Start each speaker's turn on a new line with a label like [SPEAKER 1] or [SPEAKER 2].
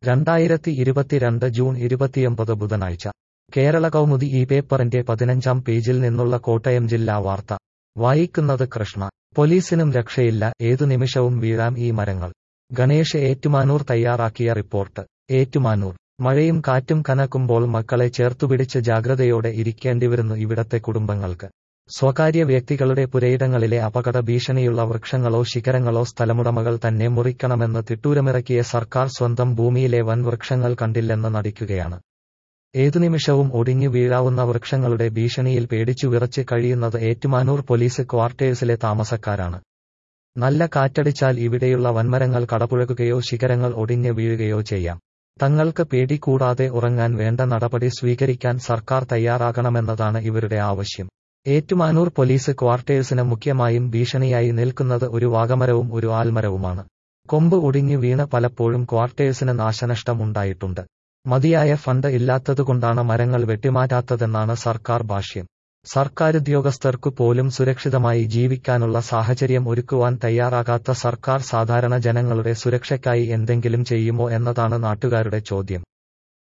[SPEAKER 1] രണ്ടായിരത്തി ഇരുപത്തിരണ്ട് ജൂൺ ഇരുപത്തിയൊമ്പത് ബുധനാഴ്ച കേരള കൗമുദി ഈ പേപ്പറിന്റെ പതിനഞ്ചാം പേജിൽ നിന്നുള്ള കോട്ടയം ജില്ലാ വാർത്ത വായിക്കുന്നത് കൃഷ്ണ പോലീസിനും രക്ഷയില്ല ഏതു നിമിഷവും വീഴാം ഈ മരങ്ങൾ ഗണേഷ് ഏറ്റുമാനൂർ തയ്യാറാക്കിയ റിപ്പോർട്ട് ഏറ്റുമാനൂർ മഴയും കാറ്റും കനക്കുമ്പോൾ മക്കളെ ചേർത്തുപിടിച്ച് ജാഗ്രതയോടെ ഇരിക്കേണ്ടിവരുന്നു ഇവിടത്തെ കുടുംബങ്ങൾക്ക് സ്വകാര്യ വ്യക്തികളുടെ പുരയിടങ്ങളിലെ അപകട ഭീഷണിയുള്ള വൃക്ഷങ്ങളോ ശിഖരങ്ങളോ സ്ഥലമുടമകൾ തന്നെ മുറിക്കണമെന്ന് തിട്ടൂരമിറക്കിയ സർക്കാർ സ്വന്തം ഭൂമിയിലെ വൻ വൃക്ഷങ്ങൾ കണ്ടില്ലെന്ന് നടിക്കുകയാണ് ഏതു നിമിഷവും ഒടിഞ്ഞു വീഴാവുന്ന വൃക്ഷങ്ങളുടെ ഭീഷണിയിൽ പേടിച്ചു വിറച്ച് കഴിയുന്നത് ഏറ്റുമാനൂർ പോലീസ് ക്വാർട്ടേഴ്സിലെ താമസക്കാരാണ് നല്ല കാറ്റടിച്ചാൽ ഇവിടെയുള്ള വൻമരങ്ങൾ കടപുഴകുകയോ ശിഖരങ്ങൾ ഒടിഞ്ഞ് വീഴുകയോ ചെയ്യാം തങ്ങൾക്ക് പേടി കൂടാതെ ഉറങ്ങാൻ വേണ്ട നടപടി സ്വീകരിക്കാൻ സർക്കാർ തയ്യാറാകണമെന്നതാണ് ഇവരുടെ ആവശ്യം ഏറ്റുമാനൂർ പോലീസ് ക്വാർട്ടേഴ്സിന് മുഖ്യമായും ഭീഷണിയായി നിൽക്കുന്നത് ഒരു വാഗമരവും ഒരു ആൽമരവുമാണ് കൊമ്പ് ഒടിഞ്ഞു വീണ് പലപ്പോഴും ക്വാർട്ടേഴ്സിന് നാശനഷ്ടം ഉണ്ടായിട്ടുണ്ട് മതിയായ ഫണ്ട് ഇല്ലാത്തതുകൊണ്ടാണ് മരങ്ങൾ വെട്ടിമാറ്റാത്തതെന്നാണ് സർക്കാർ ഭാഷ്യം സർക്കാരുദ്യോഗസ്ഥർക്കു പോലും സുരക്ഷിതമായി ജീവിക്കാനുള്ള സാഹചര്യം ഒരുക്കുവാൻ തയ്യാറാകാത്ത സർക്കാർ സാധാരണ ജനങ്ങളുടെ സുരക്ഷയ്ക്കായി എന്തെങ്കിലും ചെയ്യുമോ എന്നതാണ് നാട്ടുകാരുടെ ചോദ്യം